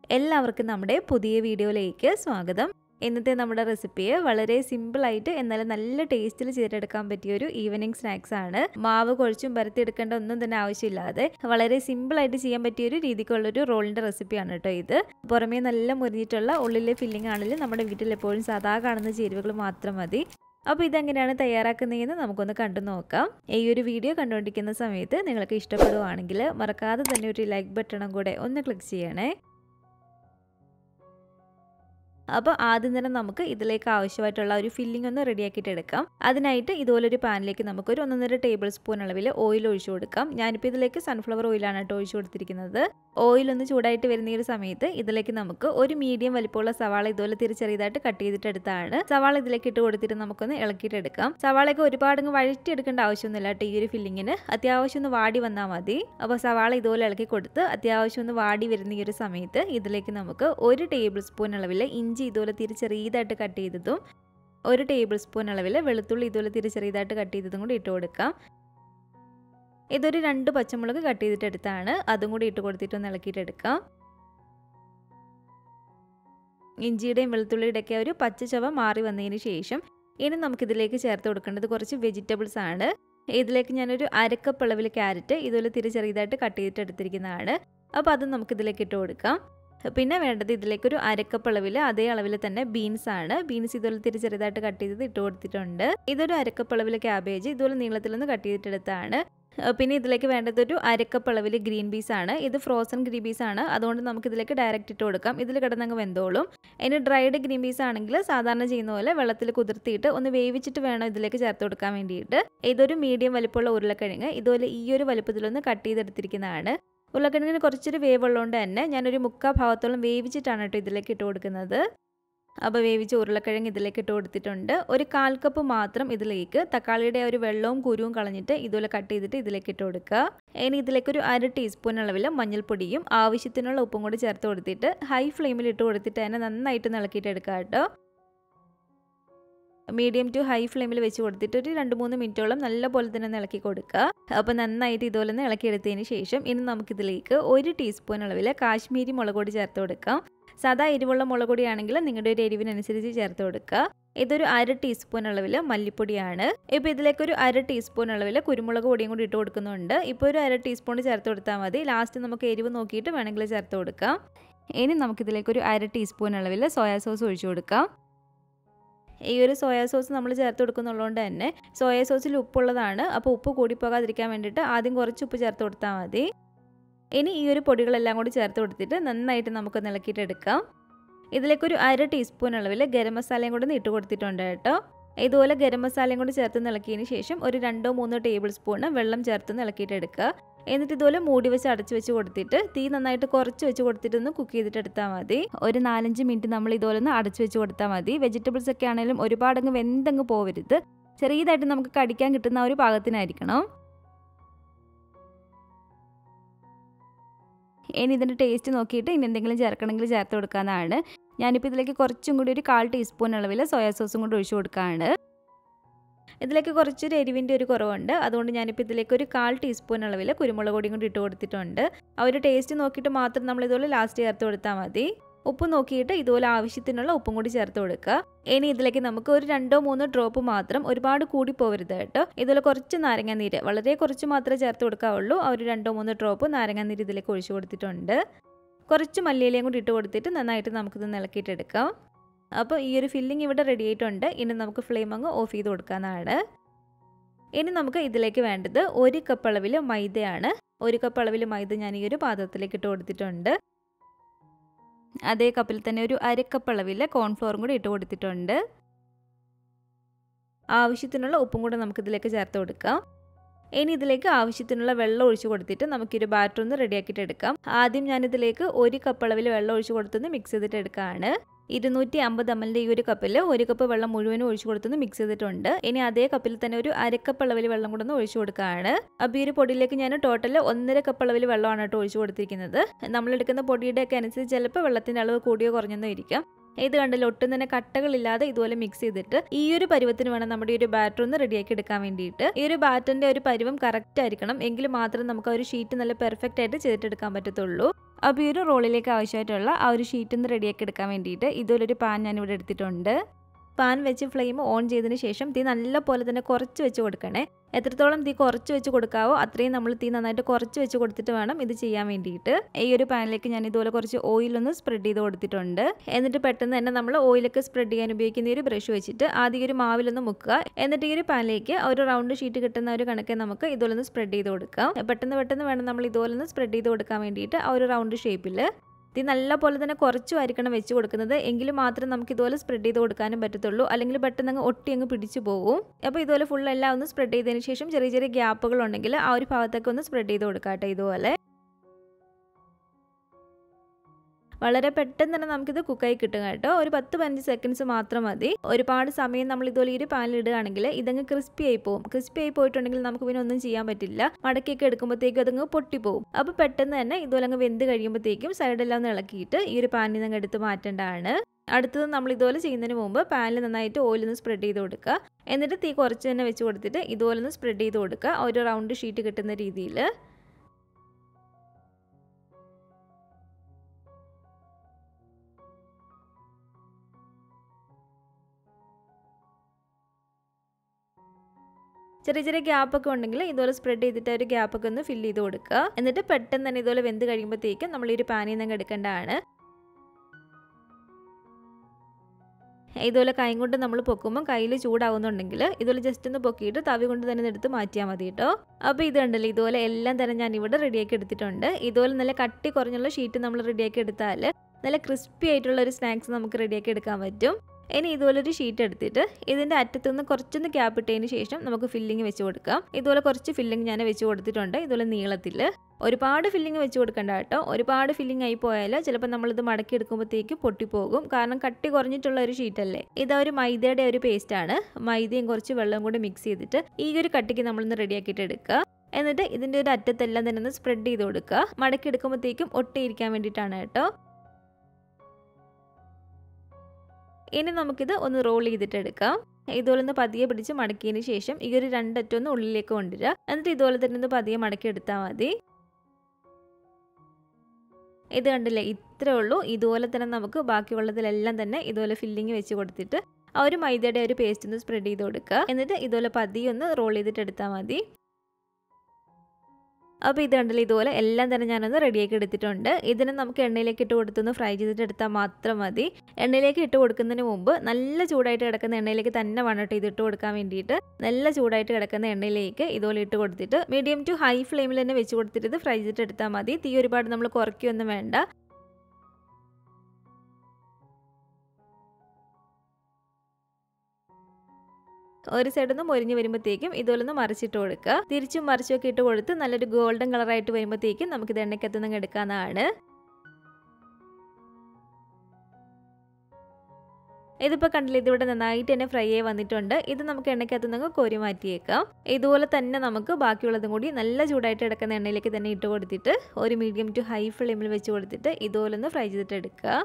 എല്ലാവർക്കും നമ്മുടെ പുതിയ വീഡിയോയിലേക്ക് സ്വാഗതം ഇന്നത്തെ നമ്മുടെ റെസിപ്പിയെ വളരെ സിമ്പിളായിട്ട് എന്നാൽ നല്ല ടേസ്റ്റിൽ ചെയ്തെടുക്കാൻ പറ്റിയ ഒരു ഈവനിങ് സ്നാക്സ് ആണ് മാവ് കുഴച്ചും പരത്തിയെടുക്കേണ്ട ഒന്നും തന്നെ ആവശ്യമില്ലാതെ വളരെ സിമ്പിളായിട്ട് ചെയ്യാൻ പറ്റിയ ഒരു രീതിക്കുള്ളൊരു റോളിൻ്റെ റെസിപ്പിയാണ് കേട്ടോ ഇത് പുറമേ നല്ല മുരിഞ്ഞിട്ടുള്ള ഉള്ളിലെ ഫില്ലിംഗ് ആണെങ്കിലും നമ്മുടെ വീട്ടിൽ എപ്പോഴും സാധാ കാണുന്ന ചേരുവകൾ മാത്രം മതി അപ്പോൾ ഇതെങ്ങനെയാണ് തയ്യാറാക്കുന്നതെന്ന് നമുക്കൊന്ന് കണ്ടു നോക്കാം ഈ ഒരു വീഡിയോ കണ്ടുകൊണ്ടിരിക്കുന്ന സമയത്ത് നിങ്ങൾക്ക് ഇഷ്ടപ്പെടുവാണെങ്കിൽ മറക്കാതെ തന്നെ ഒരു ലൈക്ക് ബട്ടണും കൂടെ ഒന്ന് ക്ലിക്ക് ചെയ്യണേ അപ്പോൾ ആദ്യം തന്നെ നമുക്ക് ഇതിലേക്ക് ആവശ്യമായിട്ടുള്ള ഒരു ഫില്ലിംഗ് ഒന്ന് റെഡിയാക്കിയിട്ട് എടുക്കാം അതിനായിട്ട് ഇതുപോലൊരു പാനിലേക്ക് നമുക്ക് ഒരു ഒന്നൊന്നര ടേബിൾ സ്പൂൺ അളവിൽ ഓയിൽ ഒഴിച്ചു കൊടുക്കാം ഞാനിപ്പോൾ ഇതിലേക്ക് സൺഫ്ലവർ ഓയിലാണ് കേട്ടോ ഒഴിച്ചു കൊടുത്തിരിക്കുന്നത് ഓയിൽ ഒന്ന് ചൂടായിട്ട് വരുന്ന ഈ ഒരു സമയത്ത് ഇതിലേക്ക് നമുക്ക് ഒരു മീഡിയം വലിപ്പമുള്ള സവാള ഇതുപോലെ തിരിച്ചറിയതായിട്ട് കട്ട് ചെയ്തിട്ട് എടുത്താണ് സവാള ഇതിലേക്ക് ഇട്ട് കൊടുത്തിട്ട് നമുക്കൊന്ന് ഇളക്കിയിട്ട് എടുക്കാം സവാളയൊക്കെ ഒരുപാട് അങ്ങ് വഴറ്റിയെടുക്കേണ്ട ആവശ്യമൊന്നുമില്ല കേട്ടോ ഈ ഒരു ഫില്ലിങ്ങിന് അത്യാവശ്യം ഒന്ന് വാടി വന്നാൽ മതി അപ്പോൾ സവാള ഇതുപോലെ ഇളക്കി കൊടുത്ത് അത്യാവശ്യം ഒന്ന് വാടി വരുന്ന ഈ ഒരു സമയത്ത് ഇതിലേക്ക് നമുക്ക് ഒരു ടേബിൾ സ്പൂൺ അളവിൽ ഇഞ്ചി ഇതുപോലെ തിരിച്ചെറിയതായിട്ട് കട്ട് ചെയ്തതും ഒരു ടേബിൾ സ്പൂൺ അളവിൽ വെളുത്തുള്ളി ഇതുപോലെ തിരിച്ചെറിയതായിട്ട് കട്ട് ചെയ്തതും കൂടി ഇട്ട് കൊടുക്കാം ഇതൊരു രണ്ട് പച്ചമുളക് കട്ട് ചെയ്തിട്ട് എടുത്താണ് അതും കൂടി ഇട്ട് കൊടുത്തിട്ട് ഒന്ന് ഇളക്കിയിട്ട് എടുക്കാം ഇഞ്ചിയുടെയും വെളുത്തുള്ളിയുടെ ഒക്കെ ഒരു പച്ച ചവ മാറി വന്നതിന് ശേഷം ഇനി നമുക്കിതിലേക്ക് ചേർത്ത് കൊടുക്കേണ്ടത് കുറച്ച് വെജിറ്റബിൾസ് ആണ് ഇതിലേക്ക് ഞാനൊരു അരക്കപ്പ് അളവിൽ ക്യാരറ്റ് ഇതുപോലെ തിരിച്ചെറിയതായിട്ട് കട്ട് ചെയ്തിട്ട് എടുത്തിരിക്കുന്നതാണ് അപ്പോൾ അത് നമുക്കിതിലേക്ക് ഇട്ട് കൊടുക്കാം പിന്നെ വേണ്ടത് ഇതിലേക്കൊരു അരക്കപ്പ് അളവിൽ അതേ അളവിൽ തന്നെ ബീൻസ് ആണ് ബീൻസ് ഇതുപോലെ തിരിച്ചെറിയതായിട്ട് കട്ട് ചെയ്തത് ഇട്ട് കൊടുത്തിട്ടുണ്ട് ഇതൊരു അരക്കപ്പ് അളവിൽ ക്യാബേജ് ഇതുപോലെ നീളത്തിലൊന്ന് കട്ട് ചെയ്തിട്ടെടുത്താണ് പിന്നെ ഇതിലേക്ക് വേണ്ടത് ഒരു അരക്കപ്പ് അളവിൽ ഗ്രീൻ പീസ് ആണ് ഇത് ഫ്രോസൺ ഗ്രീൻ പീസ് ആണ് അതുകൊണ്ട് നമുക്ക് ഇതിലേക്ക് ഡയറക്റ്റ് ഇട്ട് കൊടുക്കാം ഇതിൽ കിടന്നങ്ങ് വെന്തോളും ഇനി ഡ്രൈഡ് ഗ്രീൻ പീസ് ആണെങ്കിൽ സാധാരണ ചെയ്യുന്ന പോലെ വെള്ളത്തിൽ കുതിർത്തിയിട്ട് ഒന്ന് വേവിച്ചിട്ട് വേണം ഇതിലേക്ക് ചേർത്ത് കൊടുക്കാൻ വേണ്ടിയിട്ട് ഇതൊരു മീഡിയം വലിപ്പമുള്ള ഉരുളക്കിഴങ്ങ് ഇതുപോലെ ഈ ഒരു വലുപ്പത്തിലൊന്ന് കട്ട് ചെയ്തെടുത്തിരിക്കുന്നതാണ് ഉരുളക്കിഴങ്ങിന് കുറച്ചൊരു വേവുള്ളതുകൊണ്ട് തന്നെ ഞാനൊരു മുക്കാ ഭാഗത്തോളം വേവിച്ചിട്ടാണ് കേട്ടോ ഇതിലേക്ക് ഇട്ട് കൊടുക്കുന്നത് അപ്പോൾ വേവിച്ച ഉരുളക്കിഴങ്ങ് ഇതിലേക്ക് ഇട്ട് കൊടുത്തിട്ടുണ്ട് ഒരു കാൽ കപ്പ് മാത്രം ഇതിലേക്ക് തക്കാളിയുടെ ഒരു വെള്ളവും കുരുവും കളഞ്ഞിട്ട് ഇതുപോലെ കട്ട് ചെയ്തിട്ട് ഇതിലേക്ക് ഇട്ട് കൊടുക്കുക ഇനി ഇതിലേക്ക് ഒരു അര ടീസ്പൂൺ അളവിൽ മഞ്ഞൾപ്പൊടിയും ആവശ്യത്തിനുള്ള ഉപ്പും കൂടി ചേർത്ത് കൊടുത്തിട്ട് ഹൈ ഫ്ലെയിമിൽ ഇട്ട് കൊടുത്തിട്ട് തന്നെ നന്നായിട്ട് ഇളക്കിയിട്ട് എടുക്കുക കേട്ടോ മീഡിയം ടു ഹൈ ഫ്ലെയിമിൽ വെച്ച് കൊടുത്തിട്ട് ഒരു രണ്ട് മൂന്ന് മിനിറ്റോളം നല്ലപോലെ തന്നെ ഒന്ന് ഇളക്കി കൊടുക്കുക അപ്പോൾ നന്നായിട്ട് ഇതുപോലെ ഒന്ന് ഇളക്കിയെടുത്തതിന് ശേഷം ഇനി നമുക്കിതിലേക്ക് ഒരു ടീസ്പൂൺ അളവിൽ കാശ്മീരി മുളക് പൊടി ചേർത്ത് കൊടുക്കാം സാധാ എരിവുള്ള മുളക് പൊടിയാണെങ്കിൽ നിങ്ങളുടെ ഒരു എരിവിനനുസരിച്ച് ചേർത്ത് കൊടുക്കുക ഇതൊരു അര ടീസ്പൂൺ അളവിൽ മല്ലിപ്പൊടിയാണ് ഇപ്പോൾ ഇതിലേക്ക് ഒരു അര ടീസ്പൂൺ അളവിൽ കുരുമുളക് പൊടിയും കൂടി ഇട്ട് കൊടുക്കുന്നുണ്ട് ഇപ്പോൾ ഒരു അര ടീസ്പൂൺ ചേർത്ത് കൊടുത്താൽ മതി ലാസ്റ്റ് നമുക്ക് എരിവ് നോക്കിയിട്ട് വേണമെങ്കിൽ ചേർത്ത് കൊടുക്കാം ഇനി നമുക്കിതിലേക്ക് ഒരു അര ടീസ്പൂൺ അളവിൽ സോയാ സോസ് ഒഴിച്ചു കൊടുക്കാം ഈ ഒരു സോയാ സോസ് നമ്മൾ ചേർത്ത് കൊടുക്കുന്നുള്ളതുകൊണ്ട് തന്നെ സോയാ സോസിൽ ഉപ്പുള്ളതാണ് അപ്പോൾ ഉപ്പ് കൂടിപ്പോകാതിരിക്കാൻ വേണ്ടിയിട്ട് ആദ്യം കുറച്ച് ഉപ്പ് ചേർത്ത് കൊടുത്താൽ മതി ഇനി ഈ ഒരു പൊടികളെല്ലാം കൂടി ചേർത്ത് കൊടുത്തിട്ട് നന്നായിട്ട് നമുക്ക് ഇളക്കിയിട്ട് എടുക്കാം ഇതിലേക്കൊരു അര ടീസ്പൂൺ അളവിൽ ഗരം മസാലയും കൂടി ഇട്ട് കൊടുത്തിട്ടുണ്ട് കേട്ടോ ഇതുപോലെ ഗരം മസാലയും കൂടി ചേർത്ത് ഇളക്കിയതിന് ശേഷം ഒരു രണ്ടോ മൂന്നോ ടേബിൾ സ്പൂണ് വെള്ളം ചേർത്ത് ഇളക്കിയിട്ട് എടുക്കുക എന്നിട്ട് ഇതുപോലെ മൂടി വെച്ച് അടച്ചു വെച്ച് കൊടുത്തിട്ട് തീ നന്നായിട്ട് കുറച്ച് വെച്ച് കൊടുത്തിട്ട് ഒന്ന് കുക്ക് ചെയ്തിട്ട് എടുത്താൽ മതി ഒരു നാലഞ്ച് മിനിറ്റ് നമ്മൾ ഇതുപോലെ ഒന്ന് അടച്ചു വെച്ച് കൊടുത്താൽ മതി വെജിറ്റബിൾസ് ഒക്കെ ആണെങ്കിലും ഒരുപാടങ്ങ് വെന്തങ്ങ് പോവരുത് ചെറിയതായിട്ട് നമുക്ക് കടിക്കാൻ കിട്ടുന്ന ഒരു പാകത്തിനായിരിക്കണം ഇനി ഇതിൻ്റെ ടേസ്റ്റ് നോക്കിയിട്ട് ഇനി എന്തെങ്കിലും ചേർക്കണമെങ്കിൽ ചേർത്ത് കൊടുക്കാവുന്നതാണ് ഞാനിപ്പോൾ ഇതിലേക്ക് കുറച്ചും കൂടി ഒരു കാൽ ടീസ്പൂൺ അളവിൽ സോയാ സോസും കൂടി ഒഴിച്ചു കൊടുക്കുകയാണ് ഇതിലേക്ക് കുറച്ചൊരു എരിവിൻ്റെ ഒരു കുറവുണ്ട് അതുകൊണ്ട് ഞാനിപ്പോൾ ഇതിലേക്ക് ഒരു കാൽ ടീസ്പൂൺ അളവിൽ കുരുമുളക് പൊടിയും കൂടി ഇട്ട് കൊടുത്തിട്ടുണ്ട് ആ ഒരു ടേസ്റ്റ് നോക്കിയിട്ട് മാത്രം നമ്മൾ ഇതുപോലെ ലാസ്റ്റ് ചേർത്ത് കൊടുത്താൽ മതി ഉപ്പ് നോക്കിയിട്ട് ഇതുപോലെ ആവശ്യത്തിനുള്ള ഉപ്പും കൂടി ചേർത്ത് കൊടുക്കുക ഇനി ഇതിലേക്ക് നമുക്ക് ഒരു രണ്ടോ മൂന്നോ ഡ്രോപ്പ് മാത്രം ഒരുപാട് കൂടി പോകരുത് കേട്ടോ ഇതുപോലെ കുറച്ച് നാരങ്ങാനീര് വളരെ കുറച്ച് മാത്രമേ ചേർത്ത് കൊടുക്കാവുള്ളൂ ആ ഒരു രണ്ടോ മൂന്നോ ഡ്രോപ്പ് നാരങ്ങാനീര് ഇതിലേക്ക് ഒഴിച്ചു കൊടുത്തിട്ടുണ്ട് കുറച്ച് മല്ലിയിലയും കൂടി ഇട്ട് കൊടുത്തിട്ട് നന്നായിട്ട് നമുക്കിത് ഇളക്കിയിട്ടെടുക്കാം അപ്പോൾ ഈ ഒരു ഫില്ലിംഗ് ഇവിടെ റെഡി ആയിട്ടുണ്ട് ഇനി നമുക്ക് ഫ്ലെയിം അങ്ങ് ഓഫ് ചെയ്ത് കൊടുക്കാനാണ് ഇനി നമുക്ക് ഇതിലേക്ക് വേണ്ടത് ഒരു കപ്പ് അളവിൽ മൈദയാണ് ഒരു കപ്പ് അളവിൽ മൈദ ഞാൻ ഈ ഒരു പാത്രത്തിലേക്ക് ഇട്ട് കൊടുത്തിട്ടുണ്ട് അതേ കപ്പിൽ തന്നെ ഒരു അരക്കപ്പ് അളവിൽ കോൺഫ്ലോറും കൂടി ഇട്ട് കൊടുത്തിട്ടുണ്ട് ആവശ്യത്തിനുള്ള ഉപ്പും കൂടെ നമുക്കിതിലേക്ക് ചേർത്ത് കൊടുക്കാം ഇനി ഇതിലേക്ക് ആവശ്യത്തിനുള്ള വെള്ളം ഒഴിച്ചു കൊടുത്തിട്ട് നമുക്കൊരു ബാറ്റർ ഒന്ന് റെഡിയാക്കിയിട്ട് എടുക്കാം ആദ്യം ഞാനിതിലേക്ക് ഒരു കപ്പ് അളവിൽ വെള്ളം ഒഴിച്ചു കൊടുത്തൊന്ന് മിക്സ് ചെയ്തിട്ട് എടുക്കുകയാണ് ഇരുന്നൂറ്റി അമ്പത് എം എല്ലിൻ്റെ ഈ ഒരു കപ്പിൽ ഒരു കപ്പ് വെള്ളം മുഴുവനും ഒഴിച്ചു കൊടുത്തൊന്ന് മിക്സ് ചെയ്തിട്ടുണ്ട് ഇനി അതേ കപ്പിൽ തന്നെ ഒരു അരക്കപ്പ് അളവിൽ വെള്ളം കൂടെ ഒന്ന് ഒഴിച്ചു കൊടുക്കുകയാണ് അപ്പോൾ ഈ ഒരു പൊടിയിലേക്ക് ഞാൻ ടോട്ടൽ ഒന്നര കപ്പ് അളവിൽ വെള്ളമാണ് കേട്ടോ ഒഴിച്ചു കൊടുത്തിരിക്കുന്നത് നമ്മളെടുക്കുന്ന പൊടിയുടെ ഒക്കെ അനുസരിച്ച് ചിലപ്പോൾ വെള്ളത്തിൻ്റെ അളവ് കൂടിയോ കുറഞ്ഞെന്നോ ഇരിക്കാം ഇത് കണ്ടില്ല ഒട്ടും തന്നെ കട്ടകളില്ലാതെ ഇതുപോലെ മിക്സ് ചെയ്തിട്ട് ഈ ഒരു പരുവത്തിന് വേണം നമ്മുടെ ഈ ഒരു ബാറ്റർ ഒന്ന് റെഡിയാക്കി എടുക്കാൻ വേണ്ടിയിട്ട് ഈ ഒരു ബാറ്ററിന്റെ ഒരു പരുവം കറക്റ്റ് ആയിരിക്കണം എങ്കിൽ മാത്രം നമുക്ക് ആ ഒരു ഷീറ്റ് നല്ല പെർഫെക്റ്റ് ആയിട്ട് ചെയ്തിട്ടെടുക്കാൻ പറ്റത്തുള്ളൂ അപ്പോൾ ഈ ഒരു റോളിലേക്ക് ആവശ്യമായിട്ടുള്ള ആ ഒരു ഷീറ്റ് ഒന്ന് റെഡിയാക്കി എടുക്കാൻ വേണ്ടിയിട്ട് ഇതുപോലൊരു പാൻ ഞാൻ ഇവിടെ എടുത്തിട്ടുണ്ട് പാൻ വെച്ച് ഫ്ലെയിം ഓൺ ചെയ്തതിന് ശേഷം തീ നല്ല പോലെ തന്നെ കുറച്ച് വെച്ച് കൊടുക്കണേ എത്രത്തോളം തീ കുറച്ച് വെച്ച് കൊടുക്കാവോ അത്രയും നമ്മൾ തീ നന്നായിട്ട് കുറച്ച് വെച്ച് കൊടുത്തിട്ട് വേണം ഇത് ചെയ്യാൻ വേണ്ടിയിട്ട് ഈ ഒരു പാനിലേക്ക് ഞാൻ ഇതുപോലെ കുറച്ച് ഓയിലൊന്ന് സ്പ്രെഡ് ചെയ്ത് കൊടുത്തിട്ടുണ്ട് എന്നിട്ട് പെട്ടെന്ന് തന്നെ നമ്മൾ ഓയിലൊക്കെ സ്പ്രെഡ് ചെയ്യാൻ ഉപയോഗിക്കുന്ന ഈ ഒരു ബ്രഷ് വെച്ചിട്ട് ആദ്യം ഈ ഒരു മാവിലൊന്ന് മുക്കുക എന്നിട്ട് ഈ ഒരു പാനിലേക്ക് ഒരു റൗണ്ട് ഷീറ്റ് കിട്ടുന്ന ഒരു കണക്കെ നമുക്ക് ഇതുപോലെ ഒന്ന് സ്പ്രെഡ് ചെയ്ത് കൊടുക്കാം പെട്ടെന്ന് പെട്ടെന്ന് വേണം നമ്മൾ ഇതുപോലെ ഒന്ന് സ്പ്രെഡ് ചെയ്ത് കൊടുക്കാൻ വേണ്ടിയിട്ട് ആ ഒരു റൗണ്ട് ഷേപ്പിൽ ഇത് നല്ല പോലെ തന്നെ കുറച്ചും ആയിരിക്കണം വെച്ച് കൊടുക്കുന്നത് എങ്കിൽ മാത്രം നമുക്ക് ഇതുപോലെ സ്പ്രെഡ് ചെയ്ത് കൊടുക്കാനും പറ്റത്തുള്ളൂ അല്ലെങ്കിൽ പെട്ടെന്ന് അങ്ങ് ഒട്ടി അങ്ങ് പിടിച്ചു പോകും അപ്പോൾ ഇതുപോലെ ഫുൾ എല്ലാം ഒന്ന് സ്പ്രെഡ് ചെയ്തതിന് ശേഷം ചെറിയ ചെറിയ ഗ്യാപ്പുകൾ ഉണ്ടെങ്കിൽ ആ ഒരു ഭാഗത്തൊക്കെ ഒന്ന് സ്പ്രെഡ് ചെയ്ത് കൊടുക്കാട്ടെ ഇതുപോലെ വളരെ പെട്ടെന്ന് തന്നെ നമുക്കിത് കുക്കായി കിട്ടും കേട്ടോ ഒരു പത്ത് പതിനഞ്ച് സെക്കൻഡ്സ് മാത്രം മതി ഒരുപാട് സമയം നമ്മൾ ഇതുപോലെ ഈ ഒരു പാനിൽ ഇടുകയാണെങ്കിൽ ഇതങ്ങ് ക്രിസ്പി ആയി പോകും ക്രിസ്പി ആയി പോയിട്ടുണ്ടെങ്കിൽ നമുക്ക് പിന്നെ ഒന്നും ചെയ്യാൻ പറ്റില്ല മടക്കിയൊക്കെ എടുക്കുമ്പോഴത്തേക്കും അതങ്ങ് പൊട്ടിപ്പോകും അപ്പോൾ പെട്ടെന്ന് തന്നെ ഇതുപോലെ അങ്ങ് വെന്ത് കഴിയുമ്പോഴത്തേക്കും സൈഡെല്ലാം ഒന്ന് ഇളക്കിയിട്ട് ഈ ഒരു പാനിൽ നിന്ന് എടുത്ത് മാറ്റേണ്ടതാണ് അടുത്തത് നമ്മൾ ഇതുപോലെ ചെയ്യുന്നതിന് മുമ്പ് പാനിൽ നന്നായിട്ട് ഓയിൽ ഒന്ന് സ്പ്രെഡ് ചെയ്ത് കൊടുക്കുക എന്നിട്ട് തീ കുറച്ച് തന്നെ വെച്ച് കൊടുത്തിട്ട് ഇതുപോലെ ഒന്ന് സ്പ്രെഡ് ചെയ്ത് കൊടുക്കുക ഒരു റൗണ്ട് ഷീറ്റ് കിട്ടുന്ന രീതിയിൽ ചെറിയ ചെറിയ ഗ്യാപ്പൊക്കെ ഉണ്ടെങ്കിൽ ഇതുപോലെ സ്പ്രെഡ് ചെയ്തിട്ട് ഒരു ഗ്യാപ്പൊക്കെ ഒന്ന് ഫില്ല് ചെയ്ത് കൊടുക്കുക എന്നിട്ട് പെട്ടെന്ന് തന്നെ ഇതുപോലെ വെന്ത് കഴിയുമ്പോഴത്തേക്കും നമ്മൾ ഈ ഒരു പാനിൽ നിന്ന് എടുക്കേണ്ടതാണ് ഇതുപോലെ കൈ കൊണ്ട് നമ്മൾ പൊക്കുമ്പോൾ കയ്യിൽ ചൂടാവുന്നുണ്ടെങ്കിൽ ഇതുപോലെ ജസ്റ്റ് ഒന്ന് പൊക്കിയിട്ട് തവി കൊണ്ട് തന്നെ എടുത്ത് മാറ്റിയാൽ മതി കേട്ടോ അപ്പോൾ ഇത് കണ്ടല്ലോ ഇതുപോലെ എല്ലാം തന്നെ ഞാൻ ഇവിടെ റെഡിയാക്കി എടുത്തിട്ടുണ്ട് ഇതുപോലെ നല്ല കട്ടി കുറഞ്ഞുള്ള ഷീറ്റ് നമ്മൾ റെഡിയാക്കി എടുത്താൽ നല്ല ക്രിസ്പി ആയിട്ടുള്ള ഒരു സ്നാക്സ് നമുക്ക് റെഡിയാക്കി എടുക്കാൻ പറ്റും ഇനി ഇതുപോലെ ഒരു ഷീറ്റ് എടുത്തിട്ട് ഇതിൻ്റെ അറ്റത്തുനിന്ന് കുറച്ചൊന്ന് ക്യാപ്പ് ഇട്ടതിന് ശേഷം നമുക്ക് ഫില്ലിങ് വെച്ച് കൊടുക്കാം ഇതുപോലെ കുറച്ച് ഫില്ലിങ് ഞാൻ വെച്ച് കൊടുത്തിട്ടുണ്ട് ഇതുപോലെ നീളത്തിൽ ഒരുപാട് ഫില്ലിങ് വെച്ച് കൊടുക്കണ്ട കേട്ടോ ഒരുപാട് ഫില്ലിങ് ആയി പോയാൽ ചിലപ്പോൾ നമ്മളിത് മടക്കി എടുക്കുമ്പോഴത്തേക്ക് പൊട്ടിപ്പോകും കാരണം കട്ടി കുറഞ്ഞിട്ടുള്ള ഒരു ഷീറ്റല്ലേ ഇത് ഒരു മൈദയുടെ ഒരു പേസ്റ്റാണ് മൈദയും കുറച്ച് വെള്ളം കൂടി മിക്സ് ചെയ്തിട്ട് ഈ ഒരു കട്ടിക്ക് നമ്മളൊന്ന് റെഡിയാക്കിയിട്ട് എടുക്കുക എന്നിട്ട് ഇതിൻ്റെ ഒരു അറ്റത്തെല്ലാം തന്നെ ഒന്ന് സ്പ്രെഡ് ചെയ്ത് കൊടുക്കുക മടക്കി എടുക്കുമ്പോഴത്തേക്കും ഒട്ടിയിരിക്കാൻ വേണ്ടിയിട്ടാണ് കേട്ടോ ഇനി നമുക്കിത് ഒന്ന് റോൾ ചെയ്തിട്ട് എടുക്കാം ഇതുപോലെ ഒന്ന് പതിയെ പിടിച്ച് മടക്കിയതിന് ശേഷം ഈ ഒരു രണ്ടറ്റം ഒന്ന് ഉള്ളിലേക്ക് കൊണ്ടുവരിക എന്നിട്ട് ഇതുപോലെ തന്നെ ഒന്ന് പതിയെ മടക്കി എടുത്താൽ മതി ഇത് കണ്ടില്ലേ ഇത്രേ ഉള്ളൂ ഇതുപോലെ തന്നെ നമുക്ക് ബാക്കിയുള്ളതിലെല്ലാം തന്നെ ഇതുപോലെ ഫില്ലിങ് വെച്ച് കൊടുത്തിട്ട് ആ ഒരു മൈദയുടെ ഒരു പേസ്റ്റ് ഒന്ന് സ്പ്രെഡ് ചെയ്ത് കൊടുക്കുക എന്നിട്ട് ഇതുപോലെ പതിയെ ഒന്ന് റോൾ ചെയ്തിട്ട് എടുത്താൽ മതി അപ്പോൾ ഇത് കണ്ടില്ല ഇതുപോലെ എല്ലാം തന്നെ ഞാനൊന്ന് റെഡിയാക്കി എടുത്തിട്ടുണ്ട് ഇതിനെ നമുക്ക് എണ്ണയിലേക്ക് ഇട്ട് കൊടുത്തൊന്ന് ഫ്രൈ ചെയ്തിട്ട് എടുത്താൽ മാത്രം മതി എണ്ണയിലേക്ക് ഇട്ട് കൊടുക്കുന്നതിന് മുമ്പ് നല്ല ചൂടായിട്ട് കിടക്കുന്ന എണ്ണയിലേക്ക് തന്നെ വേണം കേട്ടോ ഇത് ഇട്ട് കൊടുക്കാൻ വേണ്ടിയിട്ട് നല്ല ചൂടായിട്ട് കിടക്കുന്ന എണ്ണയിലേക്ക് ഇതുപോലെ ഇട്ട് കൊടുത്തിട്ട് മീഡിയം ടു ഹൈ ഫ്ലെയിമിൽ തന്നെ വെച്ച് കൊടുത്തിട്ട് ഇത് ഫ്രൈ ചെയ്തിട്ട് എടുത്താൽ മതി തീ ഒരുപാട് നമ്മൾ കുറയ്ക്കൊന്നും വേണ്ട ഒരു സൈഡിൽ നിന്ന് മൊരിഞ്ഞ് വരുമ്പോഴത്തേക്കും ഇതുപോലെ ഒന്ന് മറിച്ചിട്ട് കൊടുക്കുക തിരിച്ചും മറിച്ചും ഒക്കെ ഇട്ട് കൊടുത്ത് നല്ലൊരു ഗോൾഡൻ കളറായിട്ട് വരുമ്പോഴത്തേക്കും നമുക്കിത് എണ്ണയ്ക്കകത്ത് നിന്ന് എടുക്കാവുന്നതാണ് ഇതിപ്പോൾ കണ്ടില്ല ഇതിവിടെ നന്നായിട്ട് തന്നെ ഫ്രൈ ആയി വന്നിട്ടുണ്ട് ഇത് നമുക്ക് എണ്ണയ്ക്കകത്ത് നിന്ന് കോരി മാറ്റിയേക്കാം ഇതുപോലെ തന്നെ നമുക്ക് ബാക്കിയുള്ളതും കൂടി നല്ല ചൂടായിട്ട് കിടക്കുന്ന എണ്ണയിലേക്ക് തന്നെ ഇട്ട് കൊടുത്തിട്ട് ഒരു മീഡിയം ടു ഹൈ ഫ്ലെയിമിൽ വെച്ച് കൊടുത്തിട്ട് ഇതുപോലെ ഒന്ന് ഫ്രൈ ചെയ്തിട്ട് എടുക്കുക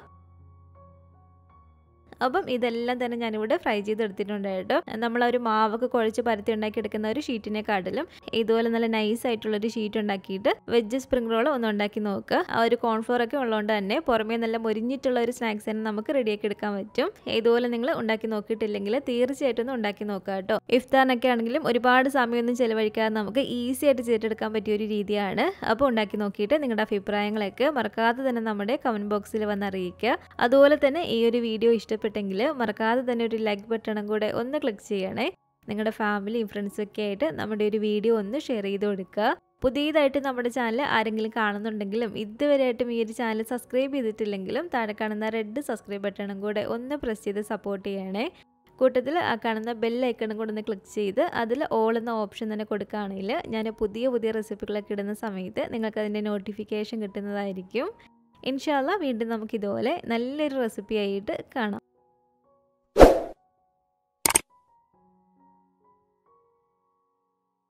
അപ്പം ഇതെല്ലാം തന്നെ ഞാനിവിടെ ഫ്രൈ ചെയ്തെടുത്തിട്ടുണ്ട് കേട്ടോ നമ്മൾ ഒരു മാവൊക്കെ കുഴച്ച് പരത്തി ഉണ്ടാക്കി എടുക്കുന്ന ഒരു ഷീറ്റിനെക്കാട്ടിലും ഇതുപോലെ നല്ല നൈസ് ആയിട്ടുള്ള ഒരു ഷീറ്റ് ഉണ്ടാക്കിയിട്ട് വെജ് സ്പ്രിംഗ് റോൾ ഒന്ന് ഉണ്ടാക്കി നോക്കുക ആ ഒരു കോൺഫ്ലോർ ഒക്കെ ഉള്ളതുകൊണ്ട് തന്നെ പുറമേ നല്ല മുരിഞ്ഞിട്ടുള്ള ഒരു സ്നാക്സ് തന്നെ നമുക്ക് റെഡിയാക്കി എടുക്കാൻ പറ്റും ഇതുപോലെ നിങ്ങൾ ഉണ്ടാക്കി നോക്കിയിട്ടില്ലെങ്കിൽ തീർച്ചയായിട്ടും ഒന്ന് ഉണ്ടാക്കി നോക്കുക കേട്ടോ ഇഫ്താറിനൊക്കെ ആണെങ്കിലും ഒരുപാട് സമയമൊന്നും ചിലവഴിക്കാതെ നമുക്ക് ഈസി ആയിട്ട് ചെയ്തെടുക്കാൻ പറ്റിയ ഒരു രീതിയാണ് അപ്പോൾ ഉണ്ടാക്കി നോക്കിയിട്ട് നിങ്ങളുടെ അഭിപ്രായങ്ങളൊക്കെ മറക്കാതെ തന്നെ നമ്മുടെ കമൻറ്റ് ബോക്സിൽ വന്ന് അറിയിക്കുക അതുപോലെ തന്നെ ഈ ഒരു വീഡിയോ ഇഷ്ടപ്പെട്ടു ഇഷ്ടപ്പെട്ടെങ്കിൽ മറക്കാതെ തന്നെ ഒരു ലൈക്ക് ബട്ടണും കൂടെ ഒന്ന് ക്ലിക്ക് ചെയ്യണേ നിങ്ങളുടെ ഫാമിലിയും ഫ്രണ്ട്സും ഒക്കെ ആയിട്ട് നമ്മുടെ ഒരു വീഡിയോ ഒന്ന് ഷെയർ ചെയ്ത് കൊടുക്കുക പുതിയതായിട്ട് നമ്മുടെ ചാനൽ ആരെങ്കിലും കാണുന്നുണ്ടെങ്കിലും ഇതുവരെയായിട്ടും ഈ ഒരു ചാനൽ സബ്സ്ക്രൈബ് ചെയ്തിട്ടില്ലെങ്കിലും താഴെ കാണുന്ന റെഡ് സബ്സ്ക്രൈബ് ബട്ടണും കൂടെ ഒന്ന് പ്രസ് ചെയ്ത് സപ്പോർട്ട് ചെയ്യണേ കൂട്ടത്തിൽ ആ കാണുന്ന ബെൽ ഐക്കണും കൂടെ ഒന്ന് ക്ലിക്ക് ചെയ്ത് അതിൽ ഓൾ എന്ന ഓപ്ഷൻ തന്നെ കൊടുക്കുകയാണെങ്കിൽ ഞാൻ പുതിയ പുതിയ റെസിപ്പികളൊക്കെ ഇടുന്ന സമയത്ത് നിങ്ങൾക്ക് അതിൻ്റെ നോട്ടിഫിക്കേഷൻ കിട്ടുന്നതായിരിക്കും ഇൻഷാല്ല വീണ്ടും നമുക്ക് ഇതുപോലെ നല്ലൊരു റെസിപ്പി ആയിട്ട് കാണാം